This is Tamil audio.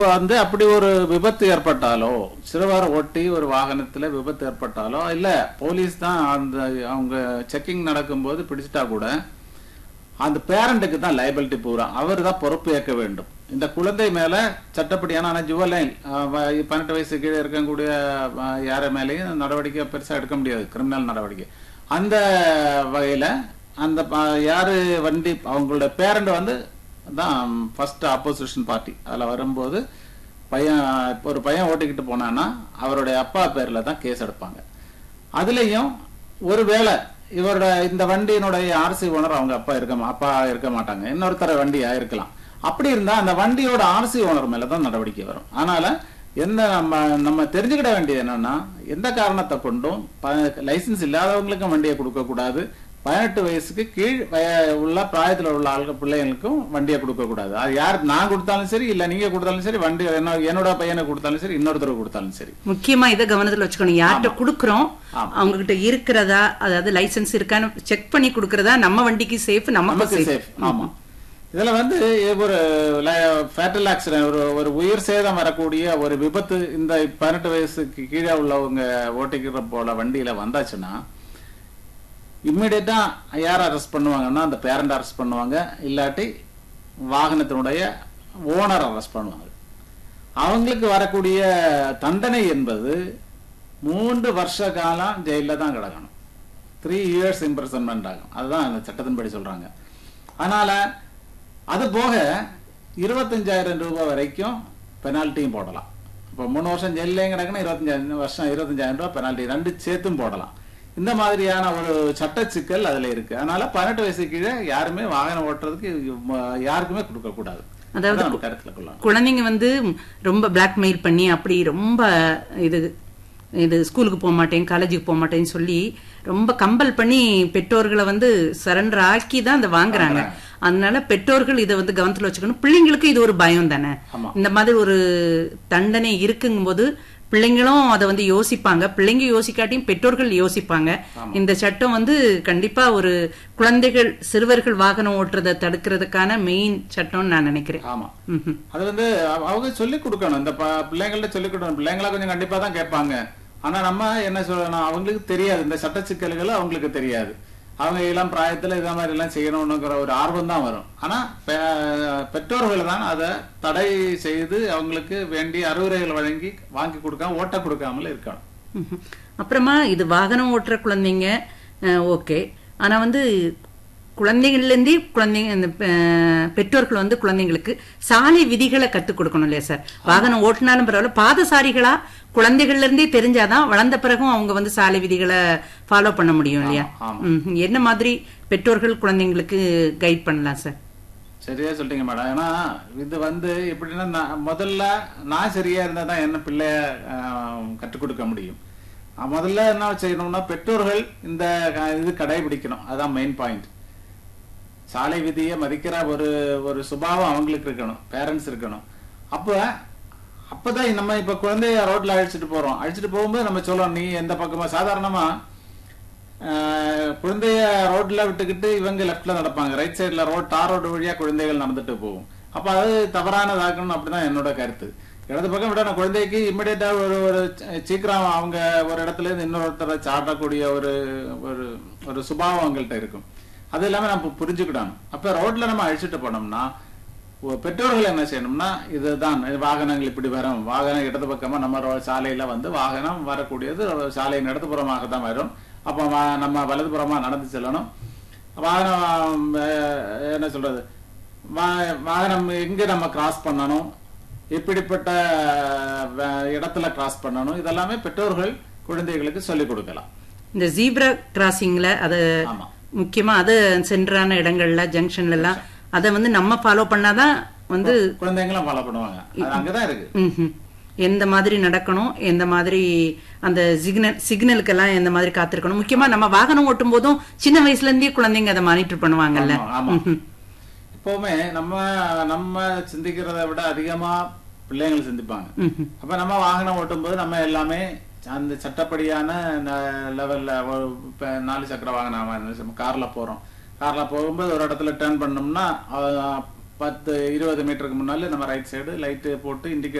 வந்து அப்படி ஒரு விபத்து ஏற்பட்டாலோ சிறுவர் ஓட்டி ஒரு வாகனத்துல விபத்து ஏற்பட்டாலோ இல்ல போலீஸ் தான் அந்த அவங்க செக்கிங் நடக்கும்போது பிடிச்சிட்டா கூட அந்த பேரண்ட்டுக்கு தான் லைபிலிட்டி பூரா அவர் தான் பொறுப்பு ஏற்க வேண்டும் இந்த குழந்தை மேல சட்டப்படியான ஆனா ஜுவலைன் பன்னெண்டு வயசு கீழே இருக்கக்கூடிய அஹ், யார மேலேயும் நடவடிக்கை பெருசா எடுக்க முடியாது கிரிமினல் நடவடிக்கை அந்த வகையில அந்த ப- யாரு வண்டி அவங்களோட பேரண்ட் வந்து தான் ஃபர்ஸ்ட் ஆப்போசிஷன் பார்ட்டி அதுல வரும்போது பையன் இப்போ ஒரு பையன் ஓட்டிக்கிட்டு போனான்னா அவருடைய அப்பா பேர்ல தான் கேஸ் எடுப்பாங்க அதுலயும் ஒருவேளை இவரோட இந்த வண்டியினுடைய ஆர்சி ஓனர் அவங்க அப்பா இருக்க மா- அப்பா இருக்க மாட்டாங்க இன்னொருத்தர வண்டியா இருக்கலாம் அப்படி இருந்தா அந்த வண்டியோட ஆர்சி ஓனர் மேல தான் நடவடிக்கை வரும் அதனால எந்த நம்ம நம்ம தெரிஞ்சுக்கிட வேண்டியது என்னன்னா எந்த காரணத்தை கொண்டும் லைசன்ஸ் இல்லாதவங்களுக்கும் வண்டியை கொடுக்க கூடாது பதினெட்டு வயசுக்கு கீழ் வய- உள்ள பிராயத்துல உள்ள ஆளுங்க பிள்ளைங்களுக்கும் வண்டியை கொடுக்க கூடாது அது யார் நான் கொடுத்தாலும் சரி இல்ல நீங்க கொடுத்தாலும் சரி வண்டி என்ன- என்னோட பையனை கொடுத்தாலும் சரி இன்னொருத்தர் கொடுத்தாலும் சரி முக்கியமா இதை கவனத்துல வச்சுக்கணும் யார்கிட்ட குடுக்குறோம் ஆமா. அவங்க கிட்ட இருக்கிறதா அதாவது லைசென்ஸ் இருக்கான்னு செக் பண்ணி கொடுக்கறதா நம்ம வண்டிக்கு சேஃப் நமக்கு நமக்கு சேஃப் சேஃப் ஆமா இதுல வந்து ஒரு ஃபேட்டல் ஆக்சிடென்ட் ஒரு ஒரு உயிர் சேதம் வரக்கூடிய ஒரு விபத்து இந்த பதினெட்டு வயசுக்கு கீழே உள்ளவங்க ஓட்டிக்கிற போல வண்டியில வந்தாச்சுன்னா இம்மிடியட்டா யார் அரெஸ்ட் பண்ணுவாங்கன்னா அந்த பேரண்ட் அரெஸ்ட் பண்ணுவாங்க இல்லாட்டி வாகனத்தினுடைய ஓனர் அரெஸ்ட் பண்ணுவாங்க அவங்களுக்கு வரக்கூடிய தண்டனை என்பது மூன்று வருஷ காலம் ஜெயில தான் கிடக்கணும் த்ரீ இயர்ஸ் இம்ப்ரெசன்மெண்ட் ஆகும் அதுதான் அந்த சட்டத்தின்படி சொல்றாங்க அதனால அது போக இருபத்தஞ்சாயிரம் ரூபாய் வரைக்கும் பெனால்ட்டியும் போடலாம் இப்போ மூணு வருஷம் ஜெயிலையும் கிடக்குன்னா இருபத்தஞ்சாயிரம் வருஷம் இருபத்தஞ்சாயிரம் ரூபாய் பெனால்ட்டி ரெண்டு சேர்த்தும் போடலாம் இந்த மாதிரியான ஒரு சட்ட சிக்கல் அதுல இருக்கு அதனால பதினெட்டு வயசு கீழே யாருமே வாகனம் ஓட்டுறதுக்கு ம- யாருக்குமே கொடுக்க கூடாது அதாவது அதான் நம்ம கருத்துல கொள்ளலாம் குழந்தைங்க வந்து ரொம்ப பிளாக்மெயில் பண்ணி அப்படி ரொம்ப இது இது ஸ்கூலுக்கு போக மாட்டேன் காலேஜுக்கு போக மாட்டேன்னு சொல்லி ரொம்ப கம்பல் பண்ணி பெற்றோர்களை வந்து சரண்டர் ஆக்கி தான் அதை வாங்குறாங்க அதனால பெற்றோர்கள் இதை வந்து கவனத்துல வச்சுக்கணும் பிள்ளைங்களுக்கு இது ஒரு பயம் தானே ஆமா. இந்த மாதிரி ஒரு தண்டனை இருக்குங்கும்போது பிள்ளைங்களும் அதை வந்து யோசிப்பாங்க பிள்ளைங்க யோசிக்காட்டியும் பெற்றோர்கள் யோசிப்பாங்க இந்த சட்டம் வந்து கண்டிப்பா ஒரு குழந்தைகள் சிறுவர்கள் வாகனம் ஓட்டுறதை தடுக்கிறதுக்கான மெயின் சட்டம்னு நான் நினைக்கிறேன் ஆமா ம்ஹும். அது வந்து அவ- அவங்க சொல்லி கொடுக்கணும் இந்த ப- பிள்ளைங்கள்ட்ட சொல்லி கொடுக்கணும் பிள்ளைங்களா கொஞ்சம் கண்டிப்பா தான் கேட்பாங்க ஆனா நம்ம என்ன சொல்லணும் அவங்களுக்கு தெரியாது இந்த சட்ட சிக்கல்கள் அவங்களுக்கு தெரியாது அவங்க இளம் பிராயத்துல இத மாதிரி எல்லாம் செய்யணும்னுங்கிற ஒரு ஆர்வம் தான் வரும் ஆனா பெ- பெற்றோர்கள் தான் அதை தடை செய்து அவங்களுக்கு வேண்டிய அறிவுரைகள் வழங்கி வாங்கி கொடுக்காம ஓட்ட கொடுக்காமல் இருக்கணும் ம்ஹும். அப்புறமா இது வாகனம் ஓட்டுற குழந்தைங்க ஓகே ஆனா வந்து குழந்தைகள்ல இருந்தே குழந்தைங்க இந்த அஹ், பெற்றோர்கள் வந்து குழந்தைங்களுக்கு சாலை விதிகளை கத்துக் கொடுக்கணும் இல்லையா சார் வாகனம் ஓட்டினாலும் பரவாயில்ல பாதசாரிகளா குழந்தைகள்ல இருந்தே தெரிஞ்சாதான் வளர்ந்த பிறகும் அவங்க வந்து சாலை விதிகளை ஃபாலோ பண்ண முடியும் இல்லையா ஆமா. ம்ஹும். என்ன மாதிரி பெற்றோர்கள் குழந்தைங்களுக்கு கைட் பண்ணலாம் சார் சரியா சொல்லிட்டீங்க மேடம் ஏன்னா இது வந்து எப்படின்னா நான் முதல்ல நான் சரியா இருந்தா தான் என்ன பிள்ளைய ஆஹ், கற்றுக் கொடுக்க முடியும் அஹ் முதல்ல என்ன செய்யணும்னா பெற்றோர்கள் இந்த க- இது கடைபிடிக்கணும் அதான் மெயின் பாயிண்ட் சாலை விதியை மதிக்கிற ஒரு ஒரு சுபாவம் அவங்களுக்கு இருக்கணும் பேரண்ட்ஸ் இருக்கணும் அப்ப அப்பதான் நம்ம இப்ப குழந்தைய ரோட்ல அழைச்சிட்டு போறோம் அழைச்சிட்டு போகும்போது நம்ம சொல்லணும் நீ எந்த பக்கமா சாதாரணமா ஆஹ், குழந்தைய ரோட்ல விட்டுக்கிட்டு இவங்க லெஃப்ட்ல நடப்பாங்க ரைட் சைடுல ரோட் தார் ரோடு வழியா குழந்தைகள் நடந்துட்டு போகும் அப்ப அது தவறானதாக்கணும் அப்படிதான் என்னோட கருத்து இடது பக்கம் விட குழந்தைக்கு இம்மிடியட்டா ஒரு ஒரு சீ- சீக்கிரம் அவங்க ஒரு இடத்துல இருந்து இன்னொருத்தரை சாடக்கூடிய ஒரு ஒரு ஒரு சுபாவம் அவங்கள்ட்ட இருக்கும் அது இல்லாம நம்ம புரிஞ்சுக்கிடணும் அப்ப ரோட்ல நம்ம அழிச்சிட்டு போனோம்னா ஒ- பெற்றோர்கள் என்ன செய்யணும்னா இதுதான் வாகனங்கள் இப்படி வரும் வாகனம் இடது பக்கமா நம்ம ரோ- சாலையில வந்து வாகனம் வரக்கூடியது சாலையின் இடதுபுறமாக தான் வரும் அப்ப வா- நம்ம வலதுபுறமா நடந்து செல்லணும் வாகனம் அஹ், என்ன சொல்றது வா- வாகனம் எங்க நம்ம கிராஸ் பண்ணணும் எப்படிப்பட்ட அஹ், இடத்துல கிராஸ் பண்ணணும் இதெல்லாமே பெற்றோர்கள் குழந்தைகளுக்கு சொல்லிக் கொடுக்கலாம் இந்த ஜீப்ரா கிராசிங்ல அது ஆமா முக்கியமா அது சென்டரான இடங்கள்ல ஜங்ஷன்ல எல்லாம் அதை வந்து நம்ம ஃபாலோ பண்ணாதான் வந்து குழந்தைங்களும் ஃபாலோ பண்ணுவாங்க அது அங்கதான் இருக்கு ம்ஹும். எந்த மாதிரி நடக்கணும் எந்த மாதிரி அந்த சிக்னல் சிக்னலுக்கெல்லாம் எந்த மாதிரி காத்திருக்கணும் முக்கியமா நம்ம வாகனம் ஓட்டும் போதும் சின்ன வயசுல இருந்தே குழந்தைங்க அதை மானிட்டர் பண்ணுவாங்கல்ல ஆமா, ஆமா. ம்ஹும். எப்பவுமே நம்ம நம்ம சிந்திக்கிறதை விட அதிகமா பிள்ளைங்கள் சிந்திப்பாங்க ம்ஹும். அப்ப நம்ம வாகனம் ஓட்டும்போது நம்ம எல்லாமே அந்த சட்டப்படியான ந- லெவல்ல ஒரு இப்ப நாலு சக்கர வாகனம் கார்ல போறோம் கார்ல போகும்போது ஒரு இடத்துல டேர்ன் பண்ணோம்னா அஹ், பத்து இருபது மீட்டருக்கு முன்னால நம்ம ரைட் சைடு லைட்டு போட்டு இண்டிகேட்